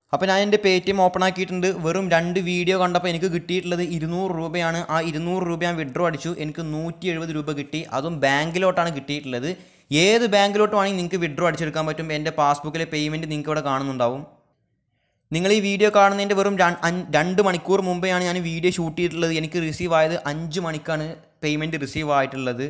അപ്പോൾ ഞാൻ എൻ്റെ പേ ടി എം ഓപ്പൺ ആക്കിയിട്ടുണ്ട് വെറും രണ്ട് വീഡിയോ കണ്ടപ്പോൾ എനിക്ക് കിട്ടിയിട്ടുള്ളത് ഇരുന്നൂറ് രൂപയാണ് ആ ഇരുന്നൂറ് രൂപ ഞാൻ വിഡ്രോ അടിച്ചു എനിക്ക് നൂറ്റി എഴുപത് രൂപ കിട്ടി അതും ബാങ്കിലോട്ടാണ് കിട്ടിയിട്ടുള്ളത് ഏത് ബാങ്കിലോട്ട് വേണമെങ്കിൽ നിങ്ങൾക്ക് വിഡ്രോ അടിച്ചെടുക്കാൻ പറ്റും എൻ്റെ പാസ്ബുക്കിലെ പേയ്മെൻറ്റ് നിങ്ങൾക്ക് ഇവിടെ കാണുന്നുണ്ടാവും നിങ്ങൾ ഈ വീഡിയോ കാണുന്നതിൻ്റെ വെറും ര- അൻ- രണ്ട് മണിക്കൂർ മുമ്പെയാണ് ഞാൻ വീഡിയോ ഷൂട്ട് ചെയ്തിട്ടുള്ളത് എനിക്ക് റിസീവ് ആയത് അഞ്ച് മണിക്കാണ് പേയ്മെൻറ്റ് റിസീവ് ആയിട്ടുള്ളത്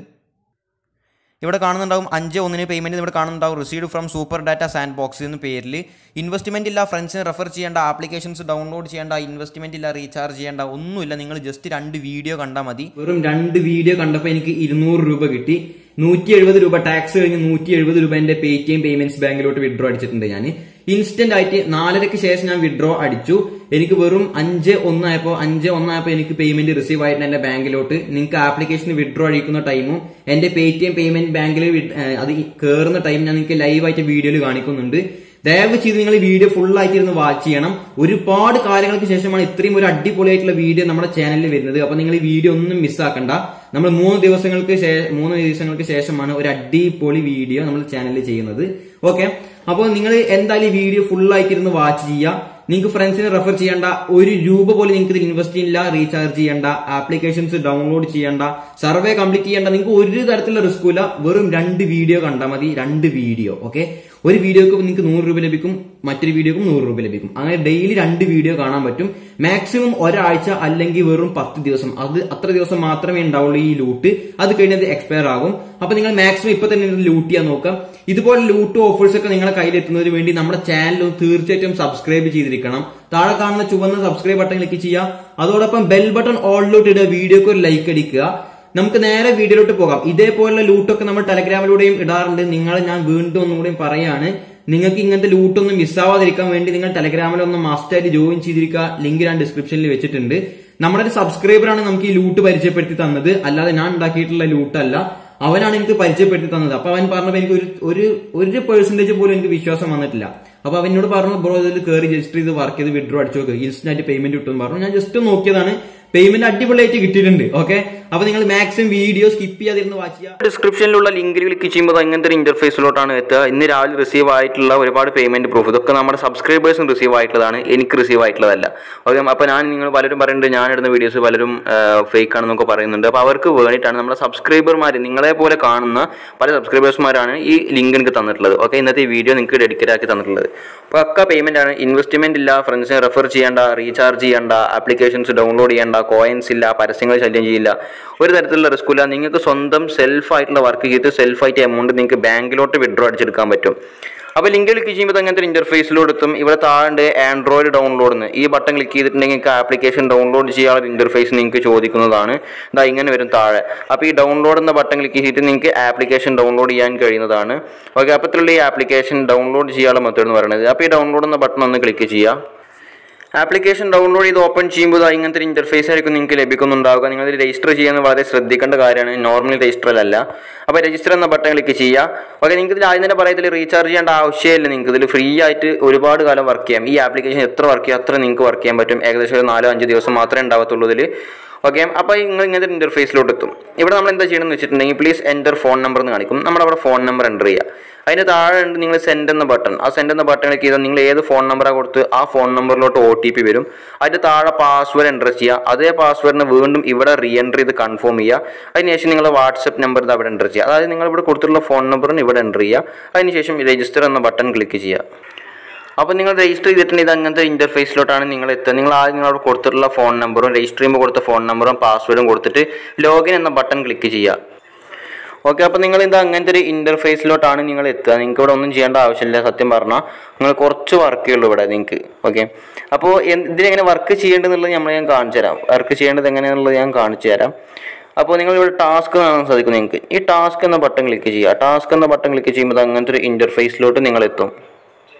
ഇവിടെ കാണുന്നുണ്ടാവും അഞ്ച് ഒന്നിന് പേയ്മെൻറ്റ് ഇവിടെ കാണുന്നുണ്ടാവും received from super data sandbox എന്ന പേരിൽ ഇൻവെസ്റ്റ്മെൻറ്റ് ഇല്ല ഫ്രണ്ട്സിന് റെഫർ ചെയ്യേണ്ട ആപ്ലിക്കേഷൻസ് ഡൗൺലോഡ് ചെയ്യേണ്ട ഇൻവെസ്റ്റ്മെൻറ്റ് ഇല്ല റീചാർജ് ചെയ്യേണ്ട ഒന്നുമില്ല നിങ്ങൾ ജസ്റ്റ് രണ്ട് വീഡിയോ കണ്ടാൽ മതി വെറും രണ്ട് വീഡിയോ കണ്ടപ്പോൾ എനിക്ക് ഇരുന്നൂറ് രൂപ കിട്ടി നൂറ്റി എഴുപത് രൂപ ടാക്സ് കഴിഞ്ഞ് നൂറ്റി എഴുപത് രൂപ എന്റെ പേ ടി എം പേയ്മെന്റ്സ് ബാങ്കിലോട്ട് വിഡ്രോ അടിച്ചിട്ടുണ്ട് ഞാൻ ഇൻസ്റ്റന്റ് ആയിട്ട് നാലരയ്ക്ക് ശേഷം ഞാൻ വിഡ്രോ അടിച്ചു എനിക്ക് വെറും അഞ്ച് ഒന്നായപ്പോ അഞ്ച് ഒന്നായപ്പോ എനിക്ക് പേയ്മെന്റ് റിസീവ് ആയിട്ട് എന്റെ ബാങ്കിലോട്ട് നിങ്ങൾക്ക് ആപ്ലിക്കേഷൻ വിഡ്രോ അടിക്കുന്ന ടൈമും എന്റെ പേ ടി എം പേയ്മെന്റ് ബാങ്കിൽ അത് കയറുന്ന ടൈം ഞാൻ നിങ്ങൾക്ക് ലൈവായിട്ട് വീഡിയോയിൽ കാണിക്കുന്നുണ്ട് ദയവ് ചെയ്ത് നിങ്ങൾ ഈ വീഡിയോ ഫുൾ ആയിട്ട് ഇരുന്ന് വാച്ച് ചെയ്യണം ഒരുപാട് കാലങ്ങൾക്ക് ശേഷമാണ് ഇത്രയും ഒരു അടിപൊളിയായിട്ടുള്ള വീഡിയോ നമ്മുടെ ചാനലിൽ വരുന്നത് അപ്പൊ നിങ്ങൾ ഈ വീഡിയോ ഒന്നും മിസ്സാക്കണ്ട നമ്മൾ മൂന്ന് ദിവസങ്ങൾക്ക് ശേ- മൂന്ന് ദിവസങ്ങൾക്ക് ശേഷമാണ് ഒരു അടിപൊളി വീഡിയോ നമ്മൾ ചാനലിൽ ചെയ്യുന്നത് ഓക്കെ അപ്പോൾ നിങ്ങൾ എന്തായാലും ഈ വീഡിയോ ഫുൾ ആയിട്ട് ഇരുന്ന് വാച്ച് ചെയ്യുക നിങ്ങൾക്ക് ഫ്രണ്ട്സിനെ റെഫർ ചെയ്യേണ്ട ഒരു രൂപ പോലും നിങ്ങൾക്ക് ഇതിൽ ഇൻവെസ്റ്റ് ചെയ്യില്ല റീചാർജ് ചെയ്യേണ്ട ആപ്ലിക്കേഷൻസ് ഡൗൺലോഡ് ചെയ്യേണ്ട സർവേ കംപ്ലീറ്റ് ചെയ്യേണ്ട നിങ്ങൾക്ക് ഒരു തരത്തിലുള്ള റിസ്ക് ഇല്ല വെറും രണ്ട് വീഡിയോ കണ്ടാൽ മതി രണ്ട് വീഡിയോ ഓക്കെ ഒരു വീഡിയോക്ക് നിങ്ങൾക്ക് നൂറ് രൂപ ലഭിക്കും മറ്റൊരു വീഡിയോക്കും നൂറ് രൂപ ലഭിക്കും അങ്ങനെ ഡെയിലി രണ്ട് വീഡിയോ കാണാൻ പറ്റും മാക്സിമം ഒരാഴ്ച അല്ലെങ്കിൽ വെറും പത്ത് ദിവസം അത് അത്ര ദിവസം മാത്രമേ ഉണ്ടാവുള്ളൂ ഈ ലൂട്ട് അത് കഴിഞ്ഞത് എക്സ്പയർ ആകും അപ്പൊ നിങ്ങൾ മാക്സിമം ഇപ്പൊ തന്നെ ലൂട്ട് ചെയ്യാൻ നോക്കാം ഇതുപോലെ ലൂട്ട് ഓഫേഴ്സ് ഒക്കെ നിങ്ങളെ കയ്യിലെത്തുന്നതിന് വേണ്ടി നമ്മുടെ ചാനൽ തീർച്ചയായിട്ടും സബ്സ്ക്രൈബ് ചെയ്തിരിക്കണം താഴെ കാണുന്ന ചുവന്ന സബ്സ്ക്രൈബ് ബട്ടൺ ക്ലിക്ക് ചെയ്യുക അതോടൊപ്പം ബെൽ ബട്ടൺ ഓളിലോട്ട് ഇടുക വീഡിയോക്ക് ഒരു ലൈക്ക് അടിക്കുക നമുക്ക് നേരെ വീഡിയോയിലോട്ട് പോകാം ഇതേപോലുള്ള ലൂട്ടൊക്കെ നമ്മൾ ടെലഗ്രാമിലൂടെയും ഇടാറുണ്ട് നിങ്ങൾ ഞാൻ വീണ്ടും ഒന്നുകൂടി പറയാണ് നിങ്ങൾക്ക് ഇങ്ങനത്തെ ലൂട്ടൊന്നും മിസ്സാവാതിരിക്കാൻ വേണ്ടി നിങ്ങൾ ടെലഗ്രാമിൽ ഒന്ന് മസ്റ്റായിട്ട് ജോയിൻ ചെയ്തിരിക്കുക ലിങ്ക് ഞാൻ ഡിസ്ക്രിപ്ഷനിൽ വെച്ചിട്ടുണ്ട് നമ്മുടെ ഒരു സബ്സ്ക്രൈബറാണ് നമുക്ക് ഈ ലൂട്ട് പരിചയപ്പെടുത്തി തന്നത് അല്ലാതെ ഞാൻ ഉണ്ടാക്കിയിട്ടുള്ള ലൂട്ടല്ല അവനാണ് എനിക്ക് പരിചയപ്പെടുത്തി തന്നത് അപ്പൊ അവൻ പറഞ്ഞപ്പോ എനിക്ക് ഒരു ഒരു ഒരു പെർസെന്റേജ് പോലും എനിക്ക് വിശ്വാസം വന്നിട്ടില്ല അപ്പൊ അവനോട് പറഞ്ഞു ബ്രോ ഇതിൽ കയറി രജിസ്റ്റർ ചെയ്ത് വർക്ക് ചെയ്ത് വിഡ്രോ അടിച്ചു നോക്ക് ഇൻസ്റ്റന്റ് ആയിട്ട് പേയ്മെന്റ് കിട്ടും പറഞ്ഞു ഞാൻ ജസ്റ്റ് നോക്കിയതാണ് പേയ്മെന്റ് അടിപൊളിയായിട്ട് കിട്ടിയിട്ടുണ്ട് ഓക്കെ അപ്പൊ നിങ്ങൾ മാക്സിമം വീഡിയോ സ്കിപ്പ് ചെയ്യാതിരുന്ന് വാച്ച് ചെയ്യുക ഡിസ്ക്രിപ്ഷനിലുള്ള ലിങ്കിൽ ക്ലിക്ക് ചെയ്യുമ്പോൾ ഇങ്ങനത്തെ ഒരു ഇന്റർഫേസിലോട്ടാണ് എത്തുക ഇന്ന് രാവിലെ റിസീവ് ആയിട്ടുള്ള ഒരുപാട് പേയ്മെന്റ് പ്രൂഫ് ഇതൊക്കെ നമ്മുടെ സബ്സ്ക്രൈബേഴ്സും റിസീവ് ആയിട്ടുള്ളതാണ് എനിക്ക് റിസീവ് ആയിട്ടുള്ളതല്ല ഓക്കെ അപ്പോൾ ഞാൻ നിങ്ങൾ പലരും പറയുന്നുണ്ട് ഞാൻ ഇടുന്ന വീഡിയോസ് പലരും ഫേക്ക് ആണെന്നൊക്കെ പറയുന്നുണ്ട് അപ്പോൾ അവർക്ക് വേണ്ടിയിട്ടാണ് നമ്മുടെ സബ്സ്ക്രൈബർമാർ നിങ്ങളെ പോലെ കാണുന്ന പല സബ്സ്ക്രൈബേഴ്സ്മാരാണ് ഈ ലിങ്ക് എനിക്ക് തന്നിട്ടുള്ളത് ഓക്കെ ഇന്നത്തെ ഈ വീഡിയോ നിങ്ങൾക്ക് ഡെഡിക്കേറ്റ് ആക്കി തന്നിട്ടുള്ളത് പക്ക പേയ്മെന്റ് ആണ് ഇൻവെസ്റ്റ്മെന്റ് ഇല്ല ഫ്രണ്ട്സിനെ റെഫർ ചെയ്യേണ്ട റീചാർജ് ചെയ്യേണ്ട ആപ്ലിക്കേഷൻസ് ഡൗൺലോഡ് ചെയ്യേണ്ട കോയിൻസ് ഇല്ല പരസ്യങ്ങൾ ശല്യം ചെയ്യില്ല ഒരു തരത്തിലുള്ള റിസ്ക് ഇല്ല നിങ്ങൾക്ക് സ്വന്തം സെൽഫ് ആയിട്ടുള്ള വർക്ക് ചെയ്ത് സെൽഫ് ആയിട്ട് എമൗണ്ട് നിങ്ങൾക്ക് ബാങ്കിലോട്ട് വിഡ്രോ അടിച്ചെടുക്കാൻ പറ്റും അപ്പോൾ ലിങ്ക് ക്ലിക്ക് ചെയ്യുമ്പോൾ അങ്ങനത്തെ ഒരു ഇന്റർഫേസിലോട് എത്തും ഇവിടെ താഴെ ആൻഡ്രോയിഡ് ഡൗൺലോഡ് എന്ന് ഈ ബട്ടൺ ക്ലിക്ക് ചെയ്തിട്ടുണ്ടെങ്കിൽ നിങ്ങൾക്ക് ആപ്ലിക്കേഷൻ ഡൗൺലോഡ് ചെയ്യാനുള്ള ഇന്റർഫേസ് നിങ്ങൾക്ക് ചോദിക്കുന്നതാണ് ഇതാ ഇങ്ങനെ വരും താഴെ അപ്പോൾ ഈ ഡൗൺലോഡ് എന്ന ബട്ടൺ ക്ലിക്ക് ചെയ്തിട്ട് നിങ്ങൾക്ക് ആപ്ലിക്കേഷൻ ഡൗൺലോഡ് ചെയ്യാൻ കഴിയുന്നതാണ് ഓക്കെ അപ്പത്തിലുള്ള ഈ ആപ്ലിക്കേഷൻ ഡൗൺലോഡ് ചെയ്യാനുള്ള മെത്തേഡ് എന്ന് പറയുന്നത് അപ്പോൾ ഈ ഡൗൺലോഡ് എന്ന ബട്ടൺ ഒന്ന് ക്ലിക്ക് ചെയ്യുക ആപ്ലിക്കേഷൻ ഡൗൺലോഡ് ചെയ്ത് ഓപ്പൺ ചെയ്യുമ്പോൾ ദാ ഇങ്ങനത്തെ ഒരു ഇന്റർഫേസ് ആയിരിക്കും നിങ്ങൾക്ക് ലഭിക്കുന്നുണ്ടാവുക നിങ്ങൾ ഇത് രജിസ്റ്റർ ചെയ്യുന്നത് വളരെ ശ്രദ്ധിക്കേണ്ട കാര്യമാണ് നോർമലി രജിസ്റ്ററിലല്ല അപ്പോൾ രജിസ്റ്റർ എന്ന ബട്ടൺ ക്ലിക്ക് ചെയ്യുക ഓക്കെ നിങ്ങൾക്ക് ഇതിൽ ആദ്യം തന്നെ പറയത്തിൽ റീചാർജ് ചെയ്യേണ്ട ആവശ്യമില്ല നിങ്ങൾക്ക് ഇതിൽ ഫ്രീ ആയിട്ട് ഒരുപാട് കാലം വർക്ക് ചെയ്യാം ഈ ആപ്ലിക്കേഷൻ എത്ര വർക്ക് ചെയ്യാം അത്ര നിങ്ങൾക്ക് വർക്ക് ചെയ്യാൻ പറ്റും ഏകദേശം ഒരു നാലോ അഞ്ച് ദിവസം മാത്രമേ ഉണ്ടാവത്തുള്ളൂ ഇതിൽ ഓക്കെ അപ്പോൾ നിങ്ങൾ ഇങ്ങനത്തെ ഇന്റർഫേസിലോട്ട് എത്തും ഇവിടെ നമ്മൾ എന്താ ചെയ്യണമെന്ന് വെച്ചിട്ടുണ്ടെങ്കിൽ പ്ലീസ് എൻ്റർ ഫോൺ നമ്പർ എന്ന് കാണിക്കും നമ്മൾ അവിടെ ഫോൺ നമ്പർ എൻ്റർ ചെയ്യുക അതിന് താഴെ ഉണ്ട് നിങ്ങൾ സെൻഡ് എന്ന ബട്ടൺ ആ സെൻഡ് എന്ന ബട്ടൺ ക്ലിക്ക് ചെയ്താൽ നിങ്ങൾ ഏത് ഫോൺ നമ്പറാണ് കൊടുത്ത് ആ ഫോൺ നമ്പറിലോട്ട് ഒ ടി പി വരും അതിൻ്റെ താഴെ പാസ്വേഡ് എൻ്റർ ചെയ്യുക അതേ പാസ്വേഡിന് വീണ്ടും ഇവിടെ റീ എൻ്റർ ചെയ്ത് കൺഫേം ചെയ്യുക അതിനുശേഷം നിങ്ങൾ വാട്സപ്പ് നമ്പർ ഇത് അവിടെ എൻ്റർ ചെയ്യുക അതായത് നിങ്ങൾ ഇവിടെ കൊടുത്തിട്ടുള്ള ഫോൺ നമ്പറിന് ഇവിടെ എൻ്റർ ചെയ്യുക അതിനുശേഷം രജിസ്റ്റർ എന്ന ബട്ടൺ ക്ലിക്ക് ചെയ്യുക അപ്പോൾ നിങ്ങൾ രജിസ്റ്റർ ചെയ്തിട്ടുണ്ട് ഇത് അങ്ങനത്തെ ഇന്റർഫേസിലോട്ടാണ് നിങ്ങൾ എത്തുക നിങ്ങൾ ആദ്യം നിങ്ങളവിടെ കൊടുത്തിട്ടുള്ള ഫോൺ നമ്പറും രജിസ്റ്റർ ചെയ്യുമ്പോൾ കൊടുത്ത ഫോൺ നമ്പറും പാസ്വേഡും കൊടുത്തിട്ട് ലോഗിൻ എന്ന ബട്ടൺ ക്ലിക്ക് ചെയ്യുക ഓക്കെ അപ്പോൾ നിങ്ങൾ ഇത് അങ്ങനത്തെ ഒരു ഇന്റർഫേസിലോട്ടാണ് നിങ്ങൾ എത്തുക നിങ്ങൾക്ക് ഇവിടെ ഒന്നും ചെയ്യേണ്ട ആവശ്യമില്ല സത്യം പറഞ്ഞാൽ നിങ്ങൾ കുറച്ച് വർക്കേ ഉള്ളൂ ഇവിടെ നിങ്ങൾക്ക് ഓക്കെ അപ്പോൾ ഇതിനെങ്ങനെ വർക്ക് ചെയ്യേണ്ടതെന്നുള്ളത് നമ്മൾ ഞാൻ കാണിച്ചു തരാം വർക്ക് ചെയ്യേണ്ടത് എങ്ങനെയാണെന്നുള്ളത് ഞാൻ കാണിച്ചു തരാം അപ്പോൾ നിങ്ങൾ ഇവിടെ ടാസ്ക് കാണാൻ സാധിക്കും നിങ്ങൾക്ക് ഈ ടാസ്ക് എന്ന ബട്ടൺ ക്ലിക്ക് ചെയ്യുക ടാസ്ക് എന്ന ബട്ടൺ ക്ലിക്ക് ചെയ്യുമ്പോൾ അങ്ങനത്തെ ഒരു ഇന്റർഫേസിലോട്ട് നിങ്ങൾ എത്തും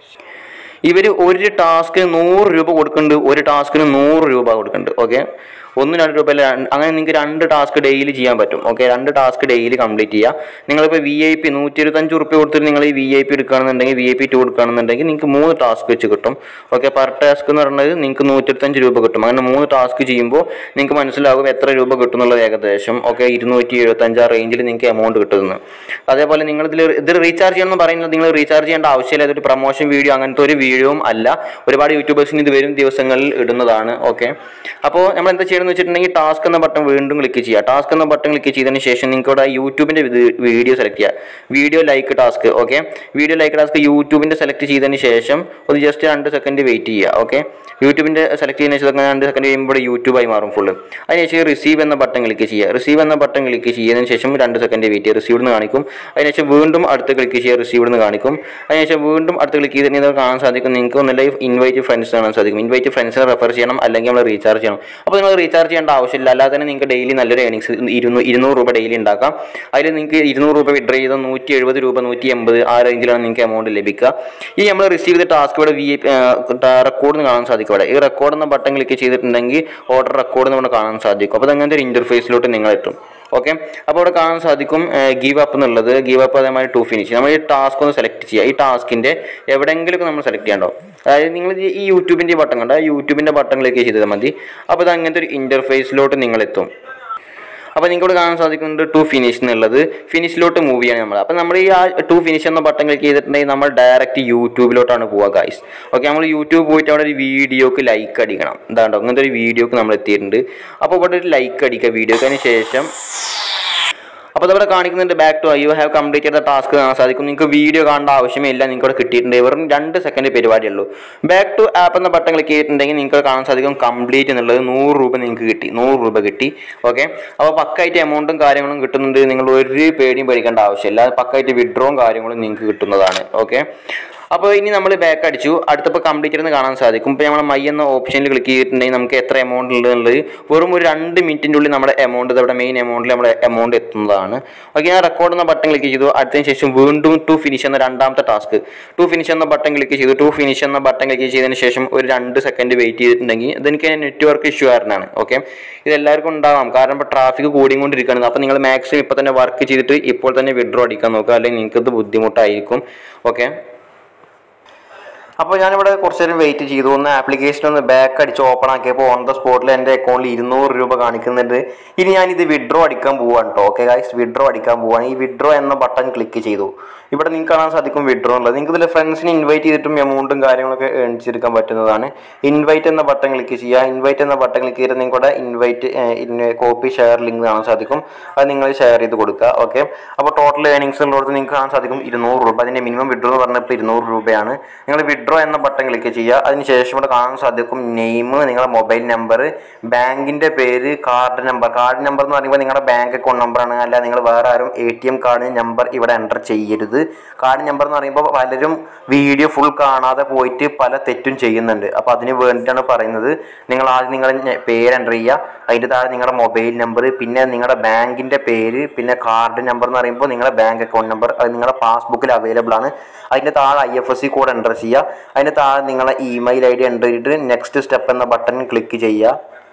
ഇവർ ഒരു ടാസ്കിന് നൂറ് രൂപ കൊടുക്കുന്നുണ്ട് ഒരു ടാസ്കിന് നൂറ് രൂപ കൊടുക്കുന്നുണ്ട് ഓക്കെ ഒന്ന് രണ്ട് രൂപ അല്ല രണ്ട്- അങ്ങനെ നിങ്ങൾക്ക് രണ്ട് ടാസ്ക് ഡെയിലി ചെയ്യാൻ പറ്റും ഓക്കെ രണ്ട് ടാസ്ക് ഡെയിലി കംപ്ലീറ്റ് ചെയ്യുക നിങ്ങളിപ്പോൾ വി ഐ പി നൂറ്റി ഇരുപത്തഞ്ച് റുപ്യ കൊടുത്തിട്ട് നിങ്ങൾ ഈ വി ഐ പി എടുക്കുകയാണെന്നുണ്ടെങ്കിൽ വി ഐ പി ടു എടുക്കുകയാണെന്നുണ്ടെങ്കിൽ നിങ്ങൾക്ക് മൂന്ന് ടാസ്ക് വെച്ച് കിട്ടും ഓക്കെ പെർ ടാസ്ക് എന്ന് പറയുന്നത് നിങ്ങൾക്ക് നൂറ്റിരുപത്തഞ്ച് രൂപ കിട്ടും അങ്ങനെ മൂന്ന് ടാസ്ക് ചെയ്യുമ്പോൾ നിങ്ങൾക്ക് മനസ്സിലാകും എത്ര രൂപ കിട്ടും എന്നുള്ളത് ഏകദേശം ഓക്കെ ഇരുന്നൂറ്റി എഴുപത്തഞ്ച് ആ റേഞ്ചിൽ നിങ്ങൾക്ക് എമൗണ്ട് കിട്ടുന്നു അതേപോലെ നിങ്ങൾ ഇതിൽ ഇത് റീചാർജ് ചെയ്യണം എന്ന് പറയുന്നത് നിങ്ങൾ റീചാർജ് ചെയ്യേണ്ട ആവശ്യമില്ല ഇതൊരു പ്രൊമോഷൻ വീഡിയോ അങ്ങനത്തെ ഒരു വീഡിയോയും അല്ല ഒരുപാട് യൂട്യൂബേഴ്സിന് ഇത് വരും ദിവസങ്ങളിൽ ഇടുന്നതാണ് ഓക്കെ അപ്പോൾ നമ്മൾ എന്താ ചെയ്യണമെന്ന് വെച്ചിട്ടുണ്ടെങ്കിൽ ടാസ്ക് എന്ന ബട്ടൺ വീണ്ടും ക്ലിക്ക് ചെയ്യുക ടാസ്ക് എന്ന ബട്ടൺ ക്ലിക്ക് ചെയ്തതിന് ശേഷം നിങ്ങൾക്ക് ഇവിടെ യൂട്യൂബിൻ്റെ വീഡിയോ സെലക്ട് ചെയ്യുക video like task okay video like task യൂട്യൂബിൻ്റെ സെലക്ട് ചെയ്തതിന് ശേഷം ഒരു ജസ്റ്റ് രണ്ട് സെക്കൻഡ് വെയിറ്റ് ചെയ്യുക ഓക്കെ യൂട്യൂബിൻ്റെ സെലക്ട് ചെയ്യുന്ന ശേഷം രണ്ട് സെക്കൻഡ് കഴിയുമ്പോൾ യൂട്യൂബായി മാറും ഫുള്ള് അതിനുശേഷം റിസീവ് എന്ന ബട്ടൺ ക്ലിക്ക് ചെയ്യുക റിസീവ് എന്ന ബട്ടൺ ക്ലിക്ക് ചെയ്തതിന് ശേഷം രണ്ട് സെക്കൻഡ് വെയിറ്റ് ചെയ്യുക റിസീവ് എന്ന് കാണിക്കും അതിനുശേഷം വീണ്ടും അടുത്ത് ക്ലിക്ക് ചെയ്യുക റിസീവ് എന്ന് കാണിക്കും അതിനുശേഷം വീണ്ടും അടുത്ത് ക്ലിക്ക് ചെയ്ത് നിങ്ങൾക്ക് കാണാൻ സാധിക്കും നിങ്ങൾക്ക് ഒന്നല്ല ഇൻവൈറ്റ് ഫ്രണ്ട്സ് കാണാൻ സാധിക്കും ഇൻവൈറ്റ് ഫ്രണ്ട്സിനെ റെഫർ ചെയ്യണം അല്ലെങ്കിൽ നമ്മൾ റീചാർജ് ചെയ്യണം അപ്പോൾ നിങ്ങൾ റീചാർജ് ചെയ്യേണ്ട ആവശ്യമില്ല അല്ലാതെ തന്നെ നിങ്ങൾക്ക് ഡെയിലി നല്ലൊരു ഏണിങ്സ് ഇരുന്നൂറ് ഇരുന്നൂറ് രൂപ ഡെയിലി ഉണ്ടാക്കാം അതിൽ നിങ്ങൾക്ക് ഇരുന്നൂറ് രൂപ വിഡ്രോ ചെയ്ത് നൂറ്റി എഴുപത് രൂപ നൂറ്റി എൺപത് ആ റേഞ്ചിലാണ് നിങ്ങൾക്ക് എമൗണ്ട് ലഭിക്കുക ഈ നമ്മൾ റിസീവ് ചെയ്ത ടാസ്ക് ഇവിടെ വി റെക്കോർഡ് കാണാൻ സാധിക്കും ഇവിടെ ഈ റെക്കോർഡ് എന്ന ബട്ടൺ ക്ലിക്ക് ചെയ്തിട്ടുണ്ടെങ്കിൽ ഓർഡർ റെക്കോർഡ് നമ്മൾ കാണാൻ സാധിക്കും അപ്പോൾ അങ്ങനത്തെ ഒരു ഇൻ്റർഫേസിലോട്ട് നിങ്ങൾ എത്തും ഓക്കെ അപ്പോൾ ഇവിടെ കാണാൻ സാധിക്കും ഗീവ് അപ്പ് എന്നുള്ളത് ഗീവ് അപ്പ് അതേമാതിരി ടു ഫിനിഷ് നമ്മൾ ഈ ടാസ്ക് ഒന്ന് സെലക്ട് ചെയ്യുക ഈ ടാസ്കിൻ്റെ എവിടെയെങ്കിലും നമ്മൾ സെലക്ട് ചെയ്യണ്ടോ അതായത് നിങ്ങൾ ഈ യൂട്യൂബിൻ്റെ ബട്ടൺ കണ്ട യൂട്യൂബിൻ്റെ ബട്ടൺ ക്ലിക്ക് ചെയ്താൽ മതി അപ്പോൾ ഇത് അങ്ങനത്തെ ഒരു ഇൻ്റർഫേസിലോട്ട് നിങ്ങൾ എത്തും അപ്പോൾ നിങ്ങൾക്ക് കാണാൻ സാധിക്കുന്നുണ്ട് ടു ഫിനിഷ് എന്നുള്ളത് ഫിനിഷിലോട്ട് മൂവ് ചെയ്യാണ് നമ്മൾ അപ്പോൾ നമ്മൾ ഈ ആ ടു ഫിനിഷ് എന്ന ബട്ടൺ ക്ലിക്ക് ചെയ്തിട്ടുണ്ടെങ്കിൽ നമ്മൾ ഡയറക്റ്റ് യൂട്യൂബിലോട്ടാണ് പോവുക ഗൈസ് ഓക്കെ നമ്മൾ യൂട്യൂബ് പോയിട്ട് അവിടെ ഒരു വീഡിയോക്ക് ലൈക്ക് അടിക്കണം എന്താണ്ടോ അങ്ങനത്തെ ഒരു വീഡിയോക്ക് നമ്മൾ എത്തിയിട്ടുണ്ട് അപ്പോൾ ഇവിടെ ഒരു ലൈക്ക് അടിക്കുക വീഡിയോക്ക് അതിന് ശേഷം അപ്പോൾ ഇവിടെ കാണിക്കുന്നുണ്ട് back to you have completed the task കാണാൻ സാധിക്കും നിങ്ങൾക്ക് വീഡിയോ കാണേണ്ട ആവശ്യമേ ഇല്ല നിങ്ങൾക്ക് ഇവിടെ കിട്ടിയിട്ടുണ്ട് വെറും രണ്ട് സെക്കൻഡ് പരിപാടിയുള്ളൂ ബാക്ക് ടു ആപ്പ് എന്ന ബട്ടൺ ക്ലിക്ക് ചെയ്തിട്ടുണ്ടെങ്കിൽ നിങ്ങൾക്ക് കാണാൻ സാധിക്കും കംപ്ലീറ്റ് എന്നുള്ളത് നൂറ് രൂപ നിങ്ങൾക്ക് കിട്ടി നൂറ് രൂപ കിട്ടി ഓക്കെ അപ്പോൾ പക്കായിട്ട് എമൗണ്ടും കാര്യങ്ങളും കിട്ടുന്നുണ്ട് നിങ്ങൾ ഒരു പേടിയും പേടിക്കേണ്ട ആവശ്യമില്ല പക്കായിട്ട് വിഡ്രോവും കാര്യങ്ങളും നിങ്ങൾക്ക് കിട്ടുന്നതാണ് ഓക്കെ അപ്പോൾ ഇനി നമ്മൾ ബാക്ക് അടിച്ചു അടുത്തപ്പോൾ കംപ്ലീറ്റ് എന്ന് കാണാൻ സാധിക്കും ഇപ്പോൾ നമ്മൾ മൈ എന്ന ഓപ്ഷനിൽ ക്ലിക്ക് ചെയ്തിട്ടുണ്ടെങ്കിൽ നമുക്ക് എത്ര എമൗണ്ട് ഉള്ളത് വെറും ഒരു രണ്ട് മിനിറ്റിൻ്റെ ഉള്ളിൽ നമ്മുടെ എമൗണ്ട് നമ്മുടെ മെയിൻ എമൗണ്ടിൽ നമ്മുടെ എമൗണ്ട് എത്തുന്നതാണ് ഓക്കെ ഞാൻ റെക്കോർഡ് എന്ന ബട്ടൺ ക്ലിക്ക് ചെയ്തു അടുത്തതിന് ശേഷം വീണ്ടും ടു ഫിനിഷ് എന്ന രണ്ടാമത്തെ ടാസ്ക് ടു ഫിനിഷ് എന്ന ബട്ടൺ ക്ലിക്ക് ചെയ്തു ടു ഫിനിഷ് എന്ന ബട്ടൺ ക്ലിക്ക് ചെയ്തതിന് ശേഷം ഒരു രണ്ട് സെക്കൻഡ് വെയിറ്റ് ചെയ്തിട്ടുണ്ടെങ്കിൽ ഇതെനിക്ക് നെറ്റ്വർക്ക് ഇഷ്യൂ ആയിരുന്നാണ് ഓക്കെ ഇത് എല്ലാവർക്കും ഉണ്ടാവാം കാരണം ഇപ്പോൾ ട്രാഫിക് കൂടിക്കൊണ്ടിരിക്കുകയാണ് അപ്പോൾ നിങ്ങൾ മാക്സിമം ഇപ്പോൾ തന്നെ വർക്ക് ചെയ്തിട്ട് ഇപ്പോൾ തന്നെ വിഡ്രോ അടിക്കാൻ നോക്കുക അല്ലെങ്കിൽ നിങ്ങൾക്കത് ബുദ്ധിമുട്ടായിരിക്കും ഓക്കെ അപ്പോൾ ഞാനിവിടെ കുറച്ച് നേരം വെയിറ്റ് ചെയ്തു ഒന്ന് ആപ്ലിക്കേഷൻ ഒന്ന് ബാക്ക് അടിച്ച് ഓപ്പൺ ആക്കിയപ്പോൾ ഓൺ ദ സ്പോട്ടിൽ എൻ്റെ അക്കൗണ്ടിൽ ഇരുന്നൂറ് രൂപ കാണിക്കുന്നുണ്ട് ഇനി ഞാനിത് വിഡ്രോ അടിക്കാൻ പോവാണ് കേട്ടോ ഓക്കെ ഗൈസ് വിഡ്രോ അടിക്കാൻ പോവാണ് ഈ വിഡ്രോ എന്ന ബട്ടൺ ക്ലിക്ക് ചെയ്തു ഇവിടെ നിങ്ങൾക്ക് കാണാൻ സാധിക്കും വിഡ്രോ ഉള്ളത് നിങ്ങൾക്ക് ഇതിൽ ഫ്രണ്ട്സിനെ ഇൻവൈറ്റ് ചെയ്തിട്ടും എമൗണ്ടും കാര്യങ്ങളൊക്കെ ഏണിച്ചെടുക്കാൻ പറ്റുന്നതാണ് ഇൻവൈറ്റ് എന്ന ബട്ടൺ ക്ലിക്ക് ചെയ്യുക ഇൻവൈറ്റ് എന്ന ബട്ടൺ ക്ലിക്ക് ചെയ്തിട്ട് നിങ്ങളുടെ ഇൻവൈറ്റ് കോപ്പി ഷെയർ ലിങ്ക് കാണാൻ സാധിക്കും അത് നിങ്ങൾ ഷെയർ ചെയ്ത് കൊടുക്കുക ഓക്കെ അപ്പോൾ ടോട്ടൽ ഏണിങ്സ് ഉള്ളിടത്ത് നിങ്ങൾക്ക് കാണാൻ സാധിക്കും ഇരുന്നൂറ് രൂപ അതിൻ്റെ മിനിമം വിഡ്രോ എന്ന് പറഞ്ഞപ്പോൾ ഇരുന്നൂറ് രൂപയാണ് നിങ്ങൾ വിഡ്രോ എന്ന ബട്ടൺ ക്ലിക്ക് ചെയ്യുക അതിനുശേഷം ഇവിടെ കാണാൻ സാധിക്കും നെയിം നിങ്ങളുടെ മൊബൈൽ നമ്പർ ബാങ്കിൻ്റെ പേര് കാർഡ് നമ്പർ കാർഡ് നമ്പർ എന്ന് പറയുമ്പോൾ നിങ്ങളുടെ ബാങ്ക് അക്കൗണ്ട് നമ്പറാണ് അല്ല നിങ്ങൾ വേറെ ആരും എ ടി എം കാർഡിന് നമ്പർ ഇവിടെ എൻ്റർ ചെയ്യരുത് കാർഡ് നമ്പർ എന്ന് പറയുമ്പോൾ പലരും വീഡിയോ ഫുൾ കാണാതെ പോയിട്ട് പല തെറ്റും ചെയ്യുന്നുണ്ട് അപ്പോൾ അതിന് വേണ്ടിയിട്ടാണ് പറയുന്നത് നിങ്ങൾ ആദ്യം നിങ്ങളുടെ പേര് എൻ്റർ ചെയ്യുക അതിൻ്റെ താഴെ നിങ്ങളുടെ മൊബൈൽ നമ്പർ പിന്നെ നിങ്ങളുടെ ബാങ്കിൻ്റെ പേര് പിന്നെ കാർഡ് നമ്പർ എന്ന് പറയുമ്പോൾ നിങ്ങളുടെ ബാങ്ക് അക്കൗണ്ട് നമ്പർ അത് നിങ്ങളുടെ പാസ്ബുക്കിൽ അവൈലബിൾ ആണ് അതിൻ്റെ താഴെ I F S C code enter ചെയ്യുക അതിൻ്റെ താഴെ നിങ്ങളെ ഇമെയിൽ ഐ ഡി എൻ്റർ ചെയ്തിട്ട് നെക്സ്റ്റ് സ്റ്റെപ്പ് എന്ന ബട്ടൺ ക്ലിക്ക് ചെയ്യുക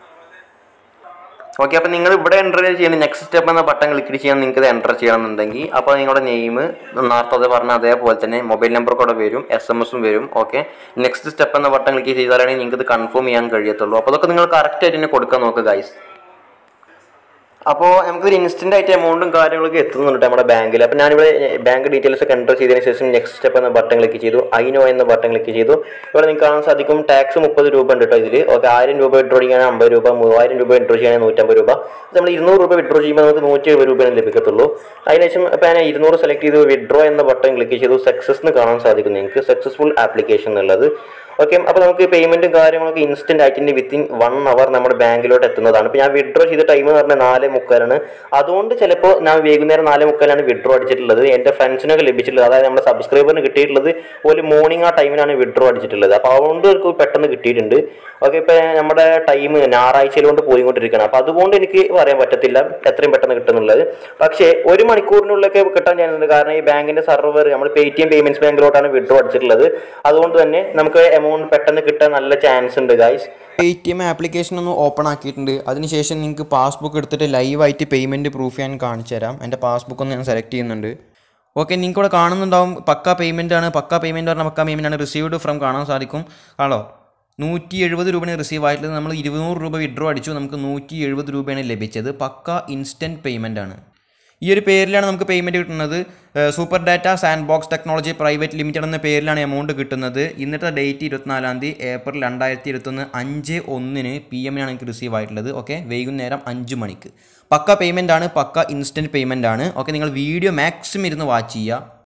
ഓക്കെ അപ്പോൾ നിങ്ങൾ ഇവിടെ എൻ്റർ ചെയ്യുന്ന നെക്സ്റ്റ് സ്റ്റെപ്പ് എന്ന ബട്ടൺ ക്ലിക്ക് ചെയ്യാൻ നിങ്ങൾക്ക് ഇത് എൻ്റർ ചെയ്യണമെന്നുണ്ടെങ്കിൽ അപ്പോൾ നിങ്ങളുടെ നെയിം നേരത്തെ പറഞ്ഞ അതേപോലെ തന്നെ മൊബൈൽ നമ്പർ കൂടെ വരും എസ് എം എസും വരും ഓക്കെ നെക്സ്റ്റ് സ്റ്റെപ്പ് എന്ന ബട്ടൺ ക്ലിക്ക് ചെയ്താലാണ് നിങ്ങൾക്ക് ഇത് കൺഫേം ചെയ്യാൻ കഴിയത്തുള്ളൂ അപ്പോൾ അതൊക്കെ നിങ്ങൾ കറക്റ്റ് ആയിട്ട് തന്നെ കൊടുക്കാൻ നോക്കുക ഗൈസ് അപ്പോൾ നമുക്കൊരു ഇൻസ്റ്റന്റ് ആയിട്ട് എമൗണ്ടും കാര്യങ്ങളൊക്കെ എത്തുന്നുണ്ട് നമ്മുടെ ബാങ്കിൽ അപ്പോൾ ഞാനിവിടെ ബാങ്ക് ഡീറ്റെയിൽസ് ഒക്കെ എൻ്റർ ചെയ്തതിന് ശേഷം നെക്സ്റ്റ് സ്റ്റെപ്പ് എന്ന ബട്ടൺ ക്ലിക്ക് ചെയ്തു ഐനോ എന്ന ബട്ടൺ ക്ലിക്ക് ചെയ്തു ഇവിടെ നിങ്ങൾക്ക് കാണാൻ സാധിക്കും ടാക്സ് മുപ്പത് രൂപ ഉണ്ട് കേട്ടോ ഇതിൽ ഓക്കെ ആയിരം രൂപ വിഡ്രോ ചെയ്യാൻ അമ്പത് രൂപ മൂവായിരം രൂപ വിഡ്രോ ചെയ്യാൻ നൂറ്റമ്പത് രൂപ നമ്മൾ ഇരുന്നൂറ് രൂപ വിഡ്രോ ചെയ്യുമ്പോൾ നമുക്ക് നൂറ്റി എഴുപത് രൂപയാണ് ലഭിക്കത്തുള്ളൂ അതിനുശേഷം ഇപ്പോൾ ഞാൻ ഇരുന്നൂറ് സെലക്ട് ചെയ്തു വിഡ്രോ എന്ന ബട്ടൺ ക്ലിക്ക് ചെയ്തു സക്സസ് എന്ന് കാണാൻ സാധിക്കും നിങ്ങൾക്ക് സക്സസ്ഫുൾ ആപ്ലിക്കേഷൻ എന്നുള്ളത് ഓക്കെ അപ്പോൾ നമുക്ക് പേയ്മെൻറ്റും കാര്യങ്ങളൊക്കെ ഇൻസ്റ്റന്റ് ആയിട്ട് വിത്തിൻ വൺ അവർ നമ്മുടെ ബാങ്കിലോട്ട് എത്തുന്നതാണ് ഇപ്പോൾ ഞാൻ വിഡ്രോ ചെയ്ത ടൈം എന്ന് പറഞ്ഞാൽ നാല് മുക്കാലാണ് അതുകൊണ്ട് ചിലപ്പോൾ ഞാൻ വൈകുന്നേരം നാല് മുക്കാലാണ് വിഡ്രോ അടിച്ചിട്ടുള്ളത് എൻ്റെ ഫ്രണ്ട്സിനൊക്കെ ലഭിച്ചിട്ടുള്ളത് അതായത് നമ്മുടെ സബ്സ്ക്രൈബറിന് കിട്ടിയിട്ടുള്ളത് ഒരു മോർണിംഗ് ആ ടൈമിനാണ് വിഡ്രോ അടിച്ചിട്ടുള്ളത് അപ്പോൾ അതുകൊണ്ട് അവർക്ക് പെട്ടെന്ന് കിട്ടിയിട്ടുണ്ട് ഓക്കെ ഇപ്പോൾ നമ്മുടെ ടൈം ഞായറാഴ്ചയിൽ കൊണ്ട് പോയിക്കൊണ്ടിരിക്കുകയാണ് അപ്പോൾ അതുകൊണ്ട് എനിക്ക് പറയാൻ പറ്റത്തില്ല എത്രയും പെട്ടെന്ന് കിട്ടുന്നുള്ളത് പക്ഷേ ഒരു മണിക്കൂറിനുള്ളിലൊക്കെ കിട്ടാൻ ചാൻസുണ്ട് കാരണം ഈ ബാങ്കിൻ്റെ സർവർ നമ്മൾ പേ ടി എം പേയ്മെൻറ്റ്സ് ബാങ്കിലോട്ടാണ് വിഡ്രോ അടിച്ചിട്ടുള്ളത് അതുകൊണ്ട് തന്നെ നമുക്ക് എമൗണ്ട് പെട്ടെന്ന് കിട്ടാൻ നല്ല ചാൻസ് ഉണ്ട് guys A T M application ഒന്ന് ഓപ്പൺ ആക്കിയിട്ടുണ്ട് അതിനുശേഷം നിങ്ങൾക്ക് പാസ്ബുക്ക് എടുത്തിട്ട് ലൈവായിട്ട് പേയ്മെൻറ്റ് പ്രൂഫ് ഞാൻ കാണിച്ചു തരാം എൻ്റെ പാസ്ബുക്ക് ഒന്ന് ഞാൻ സെലക്ട് ചെയ്യുന്നുണ്ട് ഓക്കെ നിങ്ങൾക്ക് ഇവിടെ കാണുന്നുണ്ടാവും പക്ക പേയ്മെൻ്റ് ആണ് പക്ക പേയ്മെൻറ്റ് പറഞ്ഞാൽ പക്ക പേയ്മെൻ്റ് ആണ് റിസീവ്ഡ് ഫ്രം കാണാൻ സാധിക്കും ആണോ നൂറ്റി എഴുപത് രൂപയാണ് റിസീവ് ആയിട്ടുള്ളത് നമ്മൾ ഇരുന്നൂറ് രൂപ വിഡ്രോ അടിച്ചു നമുക്ക് നൂറ്റി എഴുപത് രൂപയാണ് ലഭിച്ചത് പക്ക ഇൻസ്റ്റൻറ്റ് പേയ്മെൻ്റ് ആണ് ഈ ഒരു പേരിലാണ് നമുക്ക് പേയ്മെൻറ്റ് കിട്ടുന്നത് super data sandbox technology private limited എന്ന പേരിലാണ് എമൗണ്ട് കിട്ടുന്നത് ഇന്നത്തെ ഡേറ്റ് ഇരുപത്തിനാലാം തീയതി ഏപ്രിൽ രണ്ടായിരത്തി ഇരുപത്തൊന്ന് അഞ്ച് ഒന്നിന് പി എമ്മിനാണ് എനിക്ക് റിസീവ് ആയിട്ടുള്ളത് ഓക്കെ വൈകുന്നേരം അഞ്ച് മണിക്ക് പക്ക പേയ്മെൻ്റ് ആണ് പക്ക ഇൻസ്റ്റൻറ്റ് പേയ്മെൻ്റ് ആണ് ഓക്കെ നിങ്ങൾ വീഡിയോ മാക്സിമം ഇരുന്ന് വാച്ച് ചെയ്യുക